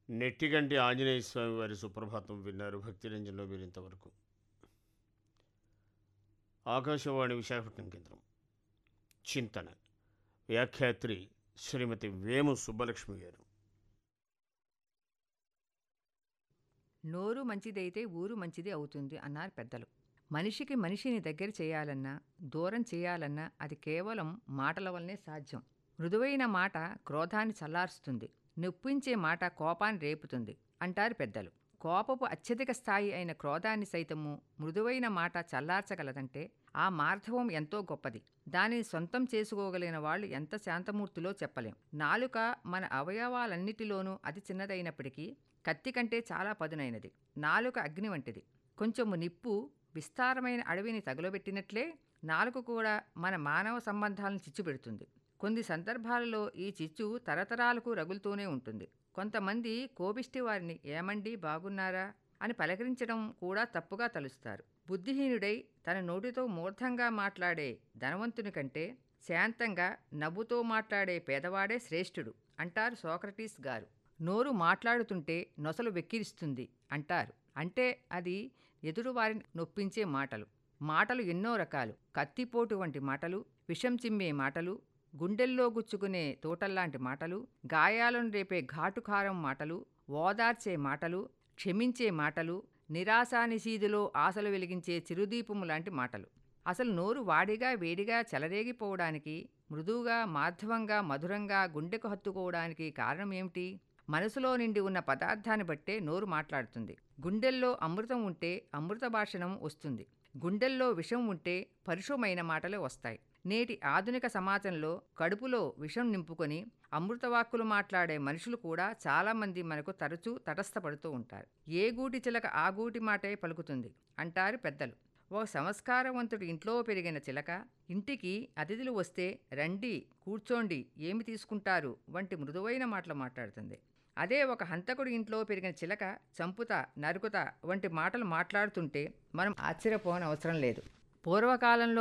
నెట్టిగంటి ఆంజనేయ స్వామి వారి సుప్రభాతం విన్నారు భక్తి రంజన్లో మీరు ఇంతవరకు ఆకాశవాణి విశాఖపట్నం కేంద్రం చింతన వ్యాఖ్యాత్రి శ్రీమతి వేము సుబ్బలక్ష్మి గారు నోరు మంచిదైతే ఊరు మంచిది అవుతుంది అన్నారు పెద్దలు మనిషికి మనిషిని దగ్గర చేయాలన్నా దూరం చేయాలన్నా అది కేవలం మాటల వల్లనే సాధ్యం మృదువైన మాట క్రోధాన్ని చల్లారుస్తుంది నొప్పించే మాట కోపాన్ని రేపుతుంది అంటారు పెద్దలు కోపపు అత్యధిక స్థాయి అయిన క్రోధాన్ని సైతము మృదువైన మాట చల్లార్చగలదంటే ఆ మార్ధవం ఎంతో గొప్పది దానిని సొంతం చేసుకోగలిగిన వాళ్ళు ఎంత శాంతమూర్తిలో చెప్పలేం నాలుక మన అవయవాలన్నిటిలోనూ అతి చిన్నదైనప్పటికీ కత్తి కంటే చాలా పదునైనది నాలుక అగ్ని వంటిది కొంచెము నిప్పు విస్తారమైన అడవిని తగులబెట్టినట్లే నాలుక కూడా మన మానవ సంబంధాలను చిచ్చుపెడుతుంది కొన్ని సందర్భాలలో ఈ చిచ్చు తరతరాలకు రగులుతూనే ఉంటుంది కొంతమంది కోపిష్టి వారిని ఏమండి బాగున్నారా అని పలకరించడం కూడా తప్పుగా తలుస్తారు బుద్ధిహీనుడై తన నోటితో మూర్ధంగా మాట్లాడే ధనవంతుని కంటే శాంతంగా నవ్వుతో మాట్లాడే పేదవాడే శ్రేష్ఠుడు అంటారు సోక్రటీస్ గారు నోరు మాట్లాడుతుంటే నొసలు వెక్కిరిస్తుంది అంటారు అంటే అది ఎదురువారిని నొప్పించే మాటలు మాటలు ఎన్నో రకాలు కత్తిపోటు వంటి మాటలు విషం చిమ్మే మాటలు గుండెల్లో గుచ్చుకునే తోటల్లాంటి మాటలు గాయాలను రేపే ఘాటుకారం మాటలు ఓదార్చే మాటలు క్షమించే మాటలు నిరాశానిశీదులో ఆశలు వెలిగించే చిరుదీపము లాంటి మాటలు అసలు నోరు వాడిగా వేడిగా చెలరేగిపోవడానికి మృదువుగా మాధవంగా మధురంగా గుండెకు హత్తుకోవడానికి కారణం ఏమిటి మనసులో నిండి ఉన్న పదార్థాన్ని బట్టే నోరు మాట్లాడుతుంది గుండెల్లో అమృతం ఉంటే అమృత భాషణం వస్తుంది గుండెల్లో విషం ఉంటే పరుషమైన మాటలే వస్తాయి నేటి ఆధునిక సమాజంలో కడుపులో విషం నింపుకొని అమృతవాక్కులు మాట్లాడే మనుషులు కూడా చాలామంది మనకు తరచూ తటస్థపడుతూ ఉంటారు ఏ గూటి చిలక ఆ గూటి మాటే పలుకుతుంది అంటారు పెద్దలు ఓ సంస్కారవంతుడి ఇంట్లో పెరిగిన చిలక ఇంటికి అతిథులు వస్తే రండి కూర్చోండి ఏమి తీసుకుంటారు వంటి మృదువైన మాటలు మాట్లాడుతుంది అదే ఒక హంతకుడి ఇంట్లో పెరిగిన చిలక చంపుతా నరుకుతా వంటి మాటలు మాట్లాడుతుంటే మనం ఆశ్చర్యపోనవసరం లేదు పూర్వకాలంలో